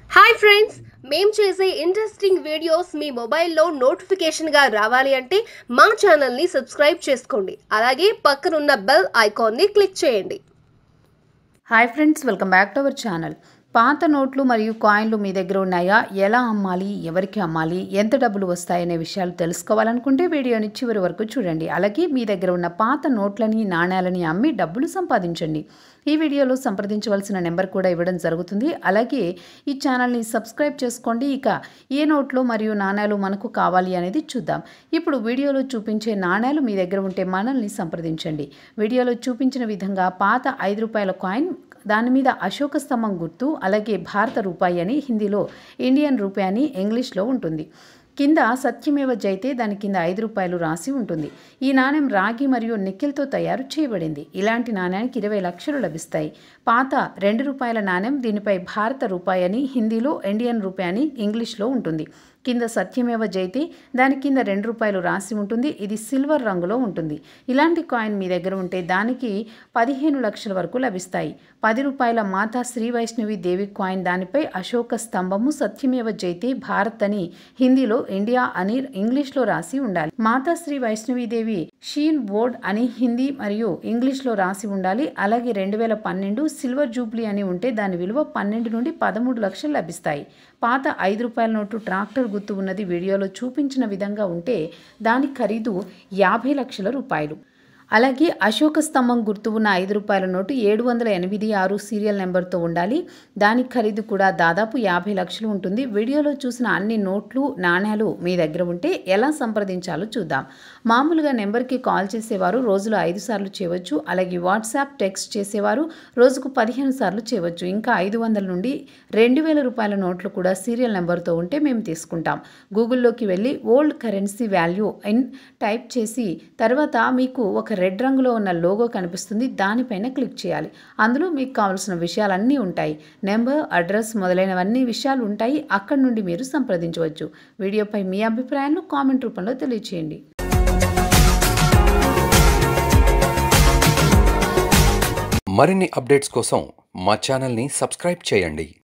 hi friends మేం చేసే interesting videos మీ మొబైల్లో నోటిఫికేషన్గా రావాలి అంటే మా ఛానల్ని సబ్స్క్రైబ్ చేసుకోండి అలాగే పక్కనున్న బెల్ ఐకాన్ని క్లిక్ చేయండి hi friends welcome back to our channel పాత నోట్లు మరియు కాయిన్లు మీ దగ్గర ఉన్నాయా ఎలా అమ్మాలి ఎవరికి అమ్మాలి ఎంత డబ్బులు వస్తాయనే విషయాలు తెలుసుకోవాలనుకుంటే వీడియోని చివరి వరకు చూడండి అలాగే మీ దగ్గర ఉన్న పాత నోట్లని నాణ్యాలని అమ్మి డబ్బులు సంపాదించండి ఈ వీడియోలో సంప్రదించవలసిన నెంబర్ కూడా ఇవ్వడం జరుగుతుంది అలాగే ఈ ఛానల్ని సబ్స్క్రైబ్ చేసుకోండి ఇక ఏ నోట్లు మరియు నాణ్యాలు మనకు కావాలి అనేది చూద్దాం ఇప్పుడు వీడియోలో చూపించే నాణ్యాలు మీ దగ్గర ఉంటే మనల్ని సంప్రదించండి వీడియోలో చూపించిన విధంగా పాత ఐదు రూపాయల కాయిన్ దాని మీద అశోక స్తంభం గుర్తు అలాగే భారత రూపాయి అని హిందీలో ఇండియన్ రూపాయి అని ఇంగ్లీష్లో ఉంటుంది కింద సత్యమేవ జైతే దాని కింద ఐదు రూపాయలు రాసి ఉంటుంది ఈ నాణ్యం రాగి మరియు నిక్కెల్తో తయారు చేయబడింది ఇలాంటి నాణ్యానికి ఇరవై లక్షలు లభిస్తాయి పాత రెండు రూపాయల నాణ్యం దీనిపై భారత రూపాయి అని హిందీలో ఇండియన్ రూపాయి అని ఇంగ్లీష్లో ఉంటుంది కింద సత్యమేవ జైతే దాని కింద రెండు రూపాయలు రాసి ఉంటుంది ఇది సిల్వర్ రంగులో ఉంటుంది ఇలాంటి కాయిన్ మీ దగ్గర ఉంటే దానికి పదిహేను లక్షల వరకు లభిస్తాయి పది రూపాయల మాతా శ్రీ వైష్ణవి దేవి కాయిన్ దానిపై అశోక స్తంభము సత్యమేవ జైతే భారత్ అని హిందీలో ఇండియా అని ఇంగ్లీష్లో రాసి ఉండాలి మాతా శ్రీ వైష్ణవి దేవి షీన్ బోర్డ్ అని హిందీ మరియు ఇంగ్లీష్లో రాసి ఉండాలి అలాగే రెండు వేల పన్నెండు సిల్వర్ జూబ్లీ అని ఉంటే దాని విలువ పన్నెండు నుండి పదమూడు లక్షలు లభిస్తాయి పాత ఐదు రూపాయల నోటు ట్రాక్టర్ గుర్తు ఉన్నది వీడియోలో చూపించిన విధంగా ఉంటే దాని ఖరీదు యాభై లక్షల రూపాయలు అలాగే అశోక స్తంభం గుర్తు ఉన్న ఐదు రూపాయల నోటు ఏడు వందల ఎనిమిది ఆరు సీరియల్ నెంబర్తో ఉండాలి దాని ఖరీదు కూడా దాదాపు యాభై లక్షలు ఉంటుంది వీడియోలో చూసిన అన్ని నోట్లు నాణ్యాలు మీ దగ్గర ఉంటే ఎలా సంప్రదించాలో చూద్దాం మామూలుగా నెంబర్కి కాల్ చేసేవారు రోజులో ఐదు సార్లు చేయవచ్చు అలాగే వాట్సాప్ టెక్స్ట్ చేసేవారు రోజుకు పదిహేను సార్లు చేయవచ్చు ఇంకా ఐదు వందల నుండి రెండు వేల రూపాయల నోట్లు కూడా సీరియల్ నెంబర్తో ఉంటే మేము తీసుకుంటాం గూగుల్లోకి వెళ్ళి old currency value in type చేసి తర్వాత మీకు ఒక రెడ్ రంగులో ఉన్న లోగో కనిపిస్తుంది దానిపైన క్లిక్ చేయాలి అందులో మీకు కావాల్సిన విషయాలన్నీ ఉంటాయి నెంబర్ అడ్రస్ మొదలైనవన్నీ విషయాలు ఉంటాయి అక్కడి నుండి మీరు సంప్రదించవచ్చు వీడియోపై మీ అభిప్రాయాలను కామెంట్ రూపంలో తెలియచేయండి మరిన్ని అప్డేట్స్ కోసం మా ఛానల్ని సబ్స్క్రైబ్ చేయండి